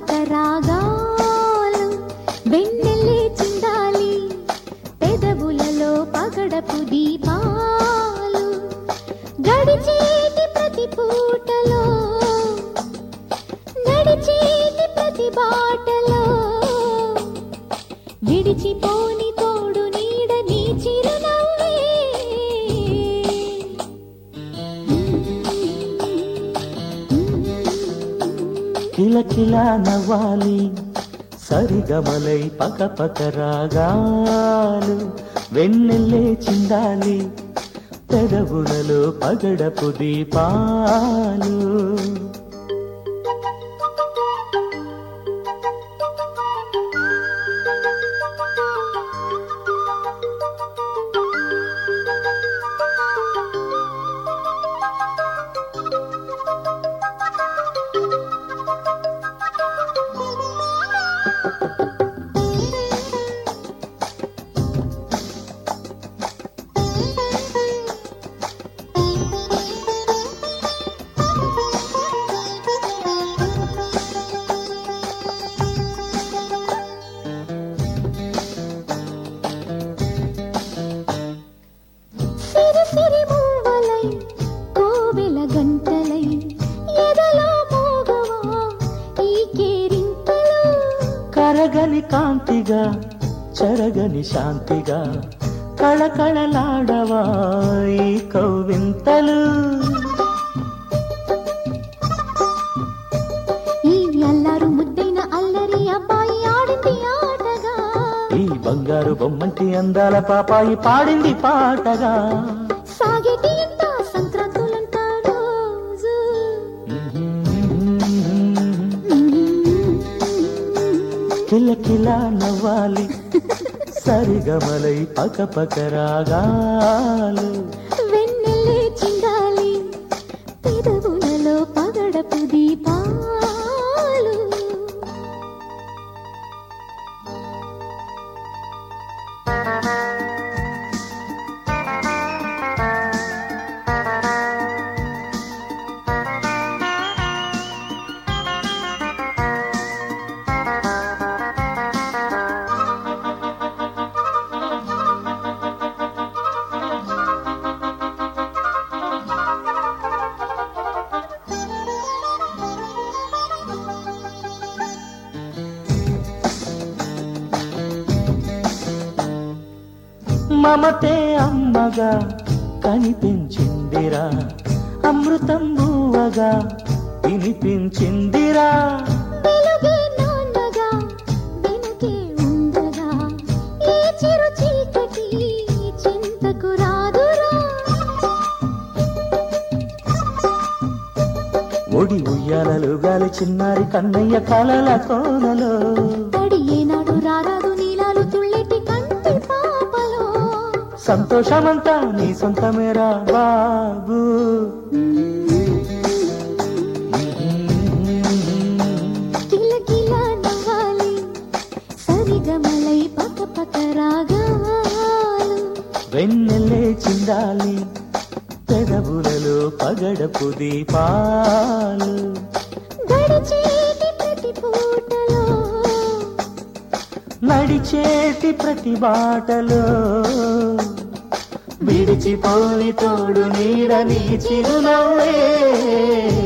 పక రాగాలు వెన్నెల్లే చిందాలి పెదవులలో పగడపు దీపాలు గడిచేటి ప్రతి పూటలో నడిచేటి ప్రతి బాటలో విడిచిపోని తోడు నీడ నీ చిరునవ్వే కిలకిల నవ్వాలి సరిగమలై పక పక రాగాలు వెన్నెల్లే చిందాలి పెదవులలో పగడపు దీపాలు సిరి సిరి మూవలై కోవెల గంటలై ఎదలో మోగవా ఈ కేరింతలు కరగని కాంతిగా చెరగని శాంతిగా కళకళలాడవా ఈ కౌవింతలు ఈ అల్లారు ముద్దైన అల్లరి అబ్బాయి ఆడింది ఆటగా ఈ బంగారు బొమ్మంటి అందాల పాపాయి పాడింది పాటగా సాగేటి ఇంత సంక్రాంతులంట రోజు కిల కిల నవ్వాలి సరిగమలై పక పక రాగాలు వెన్నెల్లే చిందాలి పెదవులలో పగడపు దీపాలు మమతే అమ్మగా కనిపించిందిరా అమృతం బువ్వగా వినిపించిందిరా వెలుగే నాన్నగా వెనుకే ఉండగా ఏ చిరు చీకటి చింతకు రాదురా ఒడి ఉయ్యాలలు గాలి చిన్నారి కన్నయ్య కలల కోనలో తడి ఏనాడు రారాదు నీలాలు తుళ్ళెటి కంటి పాపలో సంతోషమంతా నీ సొంతమేరా బాబు కిలకిల నవ్వాలి సరిగమలై పక పక రాగాలు వెన్నెల్లే చిందాలి పెదవులలో పగడపు దీపాలు గడిచేటి ప్రతి పూటలో నడిచేటి ప్రతి బాటలో విడిచిపోని తోడు నీడ నీ చిరునవ్వే